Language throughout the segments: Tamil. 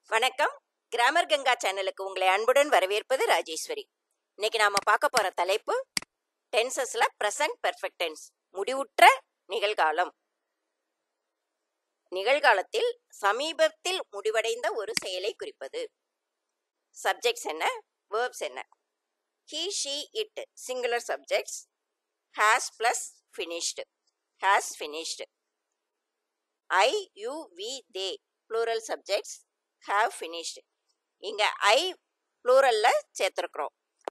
வணக்கம் கிராமர் கங்கா சேனலுக்கு உங்களை அன்புடன் வரவேற்பது ராஜேஸ்வரி இன்னைக்கு நாம பார்க்க போற தலைப்பு டென்சஸ்ல பிரசன்ட் பெர்ஃபெக்ட் டென்ஸ் முடிவுற்ற நிகழ்காலம் நிகழ்காலத்தில் சமீபத்தில் முடிவடைந்த ஒரு செயலை குறிப்பது சப்ஜெக்ட்ஸ் என்ன வேர்ப்ஸ் என்ன he she it singular subjects has plus finished has finished I you we they plural subjects have finished இங்க ஐ ப்ளூரல்ல சேர்த்துருக்குறோம்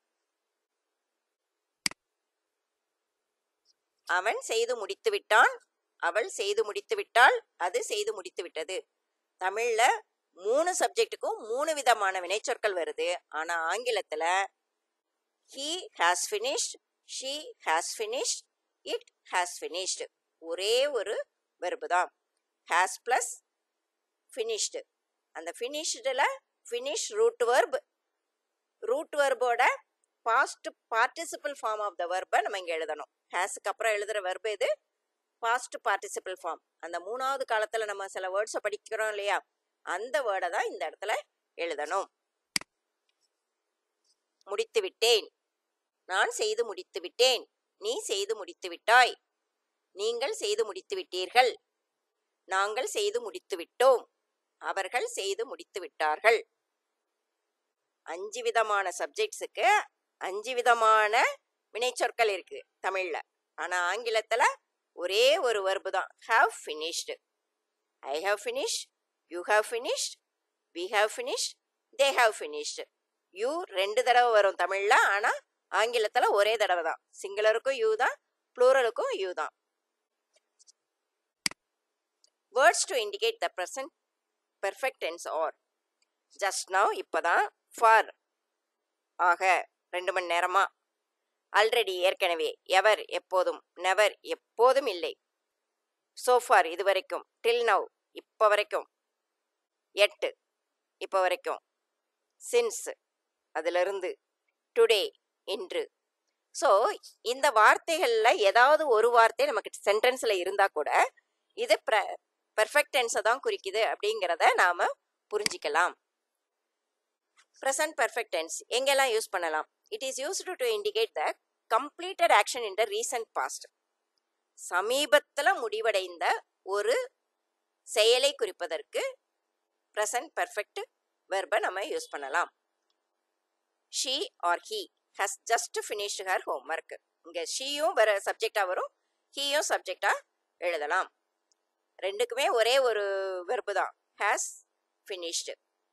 அவன் செய்து முடித்து விட்டான் அவள் செய்து முடித்து விட்டாள் அது செய்து முடித்து விட்டது தமிழ்ல மூணு சப்ஜெக்ட்டுக்கும் மூணு விதமான வினைச்சொற்கள் வருது ஆனா ஆங்கிலத்துல he has finished she has finished it has finished ஒரே ஒரு வெர்பு தான் ஹேஸ் பிளஸ் ஃபினிஷ்டு அந்த ஃபினிஷ்டில் ஃபினிஷ் ரூட் வர்ப் ரூட் வர்போட past participle form of the வர்பை நம்ம இங்கே எழுதணும் ஹேஸுக்கு அப்புறம் எழுதுகிற வர்பு இது பாஸ்ட் பார்ட்டிசிபிள் ஃபார்ம் அந்த மூணாவது காலத்தில் நம்ம சில வேர்ட்ஸை படிக்கிறோம் இல்லையா அந்த வேர்டை தான் இந்த இடத்துல எழுதணும் முடித்து விட்டேன் நான் செய்து முடித்து விட்டேன் நீ செய்து முடித்து விட்டாய் நீங்கள் செய்து முடித்து விட்டீர்கள் நாங்கள் செய்து முடித்து விட்டோம் அவர்கள் செய்து முடித்து விட்டார்கள் அஞ்சு விதமான சப்ஜெக்ட்ஸுக்கு அஞ்சு விதமான வினைச்சொற்கள் இருக்கு தமிழ்ல ஆனா ஆங்கிலத்துல ஒரே ஒரு வர்பு தான் have finished I have finish you have finished we have finish they have finished you ரெண்டு தடவை வரும் தமிழ்ல ஆனா ஆங்கிலத்துல ஒரே தடவை தான் சிங்குலருக்கும் யூ தான் ப்ளூரலுக்கும் யூ தான் words to indicate the present perfect tense are just now இப்போதான் ஃபார் ஆக ரெண்டு மணி நேரமா ஆல்ரெடி ஏற்கனவே எவர் எப்போதும் நெவர் எப்போதும் இல்லை சோஃபார் இது வரைக்கும் டில் நவ் இப்போ வரைக்கும் எட்டு இப்போ வரைக்கும் சின்ஸ் அதிலிருந்து டுடே இன்று ஸோ இந்த வார்த்தைகளில் ஏதாவது ஒரு வார்த்தை நமக்கு சென்டென்ஸில் இருந்தால் கூட இது ப்ர பெர்ஃபெக்ட் டென்ஸை தான் குறிக்குது அப்படிங்கிறத நாம் புரிஞ்சிக்கலாம் ப்ரெசன்ட் பெர்ஃபெக்ட் டென்ஸ் எங்கெல்லாம் யூஸ் பண்ணலாம் it is used to indicate the completed action in the recent past சமீபத்தில் முடிவடைந்த ஒரு செயலை குறிப்பதற்கு ப்ரெசன்ட் பெர்ஃபெக்ட் வெர்பை நம்ம யூஸ் பண்ணலாம் she or he has just finished her homework இங்கே ஷீயும் வர சப்ஜெக்டாக வரும் ஹீயும் சப்ஜெக்டாக எழுதலாம் ரெண்டுக்குமே ஒரே ஒரு வெர்பு தான் ஹேஸ் ஃபினிஷ்டு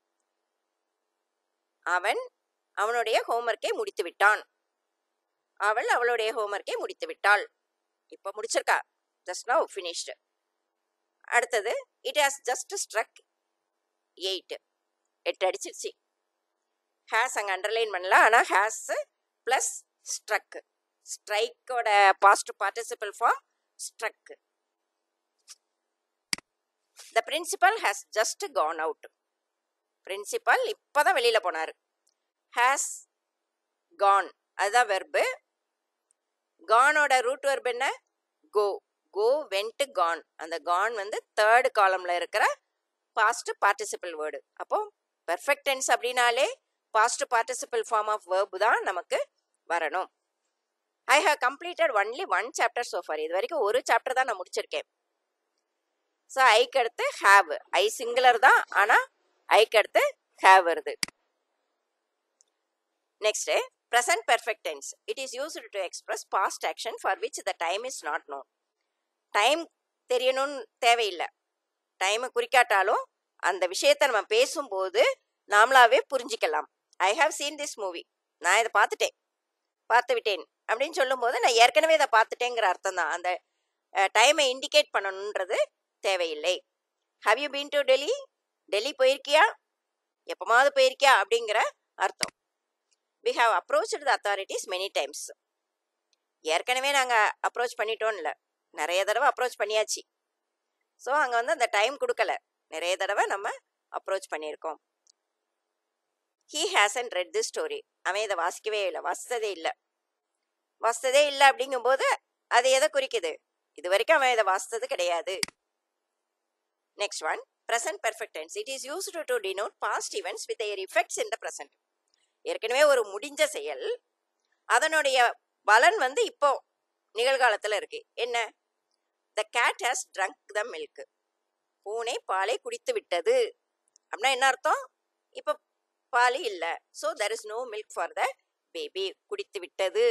அவன் அவனுடைய ஹோம்ஒர்க்கை முடித்து விட்டான் அவள் அவளுடைய ஹோம்ஒர்க்கை முடித்து விட்டாள் இப்போ முடிச்சிருக்கா ஜஸ்ட் நவ் ஃபினிஷ்டு அடுத்தது it has just struck eight எட்டு அடிச்சிருச்சு ஹேஸ் அங்கே அண்டர்லைன் பண்ணல ஆனால் ஹேஸ் ப்ளஸ் ஸ்ட்ரக் ஸ்ட்ரைக்கோட past participle form struck the principal has just gone out principal இப்போ தான் வெளியில் போனார் ஹேஸ் கான் அதுதான் வெர்பு கானோட ரூட் வெர்பு என்ன கோ கோ வென்ட் கான் அந்த கான் வந்து தேர்டு காலமில் இருக்கிற பாஸ்ட் பார்ட்டிசிபிள் வேர்டு அப்போ பெர்ஃபெக்ட் டென்ஸ் அப்படின்னாலே past participle form of verb தான் நமக்கு வரணும் I have completed only one chapter so far இது வரைக்கும் ஒரு சாப்டர் தான் நான் முடிச்சிருக்கேன் ஸோ ஐக்கு அடுத்து ஹேவ் ஐ சிங்குலர் தான் ஆனால் ஐக்கு அடுத்து ஹேவ் வருது next present perfect tense it is used to express past action for which the time is not no time தெரியணும்னு தேவையில்லை டைமை குறிக்காட்டாலும் அந்த விஷயத்தை நம்ம பேசும்போது நாமளாவே புரிஞ்சிக்கலாம் I have seen this movie நான் இதை பார்த்துட்டேன் பார்த்து விட்டேன் அப்படின்னு சொல்லும்போது நான் ஏற்கனவே இதை பார்த்துட்டேங்கிற அர்த்தம் தான் அந்த டைமை இண்டிகேட் பண்ணணுன்றது தேவையில்லை have you been to Delhi Delhi போயிருக்கியா எப்போமாவது போயிருக்கியா அப்படிங்கிற அர்த்தம் we have approach the authorities many times ஏற்கனவே நாங்கள் அப்ரோச் பண்ணிட்டோம் இல்லை நிறைய தடவை அப்ரோச் பண்ணியாச்சு ஸோ அங்கே வந்து அந்த டைம் கொடுக்கல நிறைய தடவை நம்ம அப்ரோச் பண்ணியிருக்கோம் he hasn't read the story அவன் இதை வாசிக்கவே இல்லை வாசித்ததே இல்லை வாசித்ததே இல்லை அப்படிங்கும்போது அது எதை குறிக்குது இது வரைக்கும் அவன் இதை வாசித்தது கிடையாது next one present perfect tense it is used to denote past events with their effects in the present ஏற்கனவே ஒரு முடிஞ்ச செயல் அதனுடைய பலன் வந்து இப்போ நிகழ்காலத்துல இருக்கு என்ன the cat has drunk the milk பூனை பாலை குடித்து விட்டது அப்படின்னா என்ன அர்த்தம் இப்போ பால் இல்லை so there is no milk for the baby குடித்து விட்டது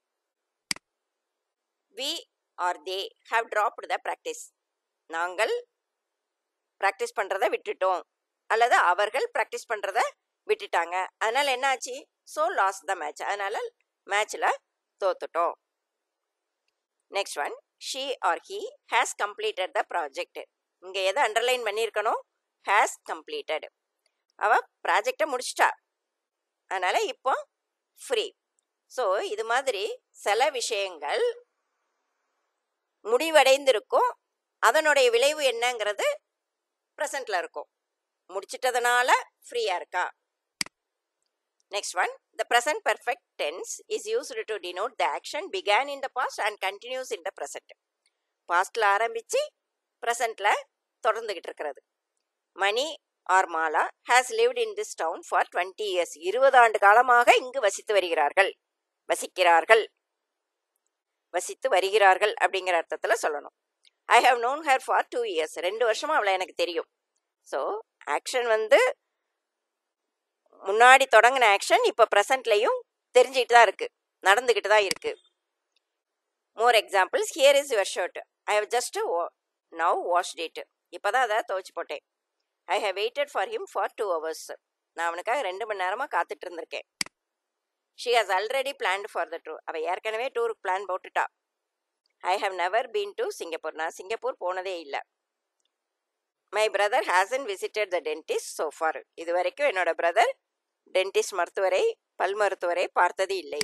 we are they have dropped the practice நாங்கள் ப்ராக்டிஸ் பண்ணுறத விட்டுட்டோம் அல்லது அவர்கள் ப்ராக்டிஸ் பண்ணுறத விட்டுட்டாங்க அதனால் என்ன ஆச்சு ஸோ லாஸ் த மேட்ச் அதனால் மேட்ச்சில் தோத்துட்டோம் next one she or he has completed the project இங்கே எதை அண்டர்லைன் பண்ணியிருக்கணும் ஹேஸ் கம்ப்ளீட்டட் அவ ப்ராஜெக்டை முடிச்சிட்டா அதனால் இப்போ ஃப்ரீ ஸோ இது மாதிரி சில விஷயங்கள் முடிவடைந்திருக்கும் அதனுடைய விளைவு என்னங்கிறது ப்ரெசண்ட்ல இருக்கும் முடிச்சிட்டதுனால ஃப்ரீயா இருக்கா next one the present perfect tense is used to denote the action began in the past and continues in the present பாஸ்ட்ல ஆரம்பிச்சு ப்ரெசண்ட்ல தொடர்ந்துகிட்டு இருக்கிறது Mani or Mala has lived in this town for twenty years இருபது ஆண்டு காலமாக இங்கு வசித்து வருகிறார்கள் வசிக்கிறார்கள் வசித்து வருகிறார்கள் அப்படிங்கிற அர்த்தத்தில் சொல்லணும் I have known her for two years ரெண்டு வருஷமா அவளை எனக்கு தெரியும் ஸோ ஆக்ஷன் வந்து முன்னாடி தொடங்கின ஆக்ஷன் இப்போ ப்ரெசண்ட்லையும் தெரிஞ்சுக்கிட்டு தான் இருக்கு நடந்துக்கிட்டு தான் இருக்கு more examples here is your shirt I have just now washed இப்போ தான் அதை துவைச்சு போட்டேன் I have waited for him for two hours நான் அவனுக்காக ரெண்டு மணி நேரமாக காத்துட்டு இருந்திருக்கேன் she has already planned for the tour அவள் ஏற்கனவே டூருக்கு பிளான் போட்டுட்டா I have never been to Singapore நான் சிங்கப்பூர் போனதே இல்லை my brother hasn't visited the dentist so far இது வரைக்கும் என்னோட பிரதர் டென்டிஸ்ட் மருத்துவரை பல் மருத்துவரை பார்த்தது இல்லை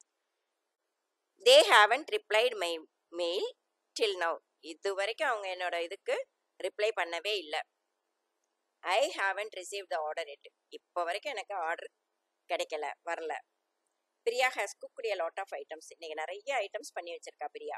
they haven't replied my mail till now இது வரைக்கும் அவங்க என்னோட இதுக்கு ரிப்ளை பண்ணவே இல்லை I haven't receive the order இட் இப்போ வரைக்கும் எனக்கு ஆர்டர் கிடைக்கல வரல Priya has cooked a lot of items இன்னைக்கு நிறைய ஐட்டம்ஸ் பண்ணி வச்சிருக்கா Priya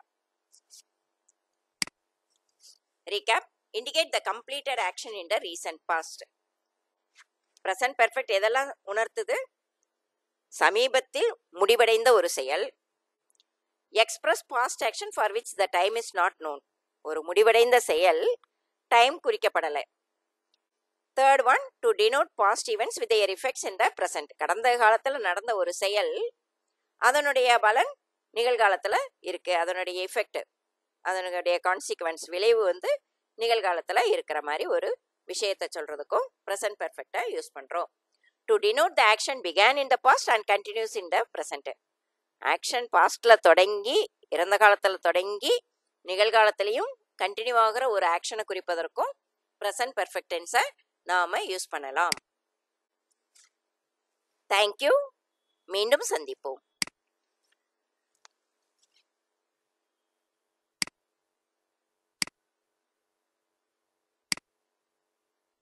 recap indicate the completed action in the recent past present perfect எதெல்லாம் உணர்த்துது சமீபத்தில் முடிவடைந்த ஒரு செயல் express past action for which the time is not known ஒரு முடிவடைந்த செயல் டைம் குறிக்கப்படலை third one to denote past events with uh effects in the present கடந்த காலத்தில் நடந்த ஒரு செயல் அதனுடைய பலன் நிகழ்காலத்தில் இருக்கு அதனுடைய எஃபெக்ட் அதனுடைய கான்சிக்வன்ஸ் விளைவு வந்து நிகழ்காலத்தில் இருக்கிற மாதிரி ஒரு விஷயத்தை சொல்றதுக்கும் ப்ரெசன்ட் பெர்ஃபெக்டாக யூஸ் பண்ணுறோம் to denote the action began in the past and continues in the present action பாஸ்டில் தொடங்கி இறந்த காலத்தில் தொடங்கி நிகழ்காலத்திலையும் கண்டினியூ ஆகிற ஒரு ஆக்ஷனை குறிப்பதற்கும் ப்ரெசன்ட் பெர்ஃபெக்ட் டென்ஸை நாம் யூஸ் பண்ணலாம் தேங்க்யூ மீண்டும் சந்திப்போம்